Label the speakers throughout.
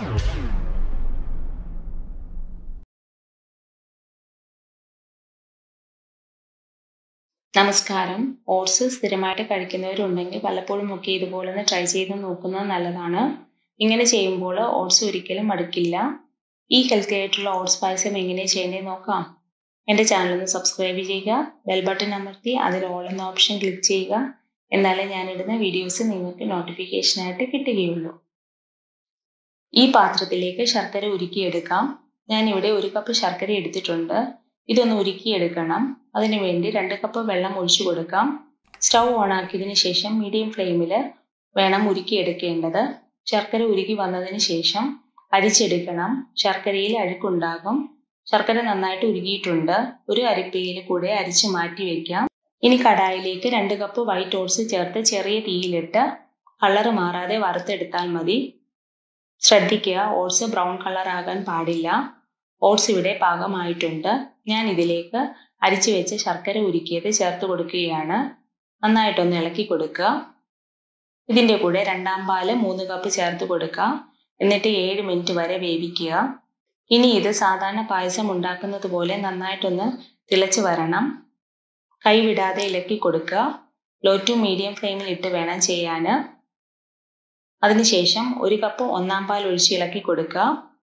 Speaker 1: നമസ്കാരം ഓട്സ് സ്ഥിരമായിട്ട് കഴിക്കുന്നവരുണ്ടെങ്കിൽ വല്ലപ്പോഴും ഒക്കെ ഇതുപോലെ ഒന്ന് ട്രൈ ചെയ്ത് നോക്കുന്നത് നല്ലതാണ് ഇങ്ങനെ ചെയ്യുമ്പോൾ ഓട്സ് ഒരിക്കലും മടുക്കില്ല ഈ ഹെൽത്തി ആയിട്ടുള്ള ഓട്സ് പായസം എങ്ങനെ ചെയ്യേണ്ടത് നോക്കാം എൻ്റെ ചാനൽ ഒന്ന് സബ്സ്ക്രൈബ് ചെയ്യുക ബെൽ ബട്ടൺ അമർത്തി അതിൽ ഓൾ എന്ന ഓപ്ഷൻ ക്ലിക്ക് ചെയ്യുക എന്നാലേ ഞാനിടുന്ന വീഡിയോസ് നിങ്ങൾക്ക് നോട്ടിഫിക്കേഷനായിട്ട് കിട്ടുകയുള്ളൂ ഈ പാത്രത്തിലേക്ക് ശർക്കര ഉരുക്കിയെടുക്കാം ഞാനിവിടെ ഒരു കപ്പ് ശർക്കര എടുത്തിട്ടുണ്ട് ഇതൊന്ന് ഉരുക്കിയെടുക്കണം അതിനുവേണ്ടി രണ്ട് കപ്പ് വെള്ളം ഒഴിച്ചു കൊടുക്കാം സ്റ്റൗ ഓൺ ആക്കിയതിന് ശേഷം മീഡിയം ഫ്ലെയിമിൽ വേണം ഉരുക്കിയെടുക്കേണ്ടത് ശർക്കര ഉരുക്കി വന്നതിന് ശേഷം അരിച്ചെടുക്കണം ശർക്കരയിൽ അഴുക്കുണ്ടാകും ശർക്കര നന്നായിട്ട് ഉരുകിയിട്ടുണ്ട് ഒരു അരിപ്പയിൽ കൂടെ അരിച്ച് മാറ്റി വെക്കാം ഇനി കടായിലേക്ക് രണ്ട് കപ്പ് വൈറ്റ് ഓട്സ് ചേർത്ത് ചെറിയ തീയിലിട്ട് കളർ മാറാതെ വറുത്തെടുത്താൽ മതി ശ്രദ്ധിക്കുക ഓട്സ് ബ്രൗൺ കളർ ആകാൻ പാടില്ല ഓട്സ് ഇവിടെ പാകമായിട്ടുണ്ട് ഞാൻ ഇതിലേക്ക് അരിച്ചു വെച്ച ശർക്കര ഉരുക്കിയത് ചേർത്ത് കൊടുക്കുകയാണ് നന്നായിട്ടൊന്ന് ഇളക്കി കൊടുക്കുക ഇതിൻ്റെ കൂടെ രണ്ടാം പാല് മൂന്ന് കപ്പ് ചേർത്ത് കൊടുക്കുക എന്നിട്ട് ഏഴ് മിനിറ്റ് വരെ വേവിക്കുക ഇനി ഇത് സാധാരണ പായസം ഉണ്ടാക്കുന്നത് പോലെ നന്നായിട്ടൊന്ന് തിളച്ച് വരണം കൈവിടാതെ ഇളക്കി കൊടുക്കുക ലോ ടു മീഡിയം ഫ്ലെയിമിൽ ഇട്ട് വേണം ചെയ്യാൻ അതിനുശേഷം ഒരു കപ്പ് ഒന്നാം പാൽ ഒഴിച്ച് ഇളക്കി കൊടുക്കുക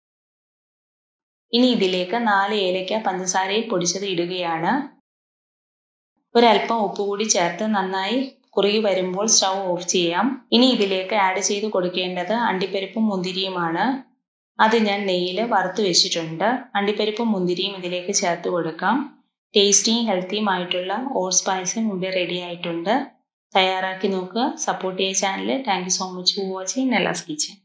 Speaker 1: ഇനി ഇതിലേക്ക് നാല് ഏലക്ക പഞ്ചസാരയിൽ പൊടിച്ചത് ഇടുകയാണ് ഒരല്പം ഉപ്പ് കൂടി ചേർത്ത് നന്നായി കുറുകി വരുമ്പോൾ സ്റ്റൗ ഓഫ് ചെയ്യാം ഇനി ഇതിലേക്ക് ആഡ് ചെയ്ത് കൊടുക്കേണ്ടത് അണ്ടിപ്പരിപ്പും മുന്തിരിയുമാണ് അത് ഞാൻ നെയ്യിൽ വറുത്ത് വെച്ചിട്ടുണ്ട് അണ്ടിപ്പരിപ്പും മുന്തിരിയും ഇതിലേക്ക് ചേർത്ത് കൊടുക്കാം ടേസ്റ്റിയും ഹെൽത്തിയും ആയിട്ടുള്ള ഓട്സ് പായസം ഇവിടെ റെഡി ആയിട്ടുണ്ട് തയ്യാറാക്കി നോക്കുക സപ്പോർട്ട് ചെയ്യുക channel thank you so much for watching Nellas kitchen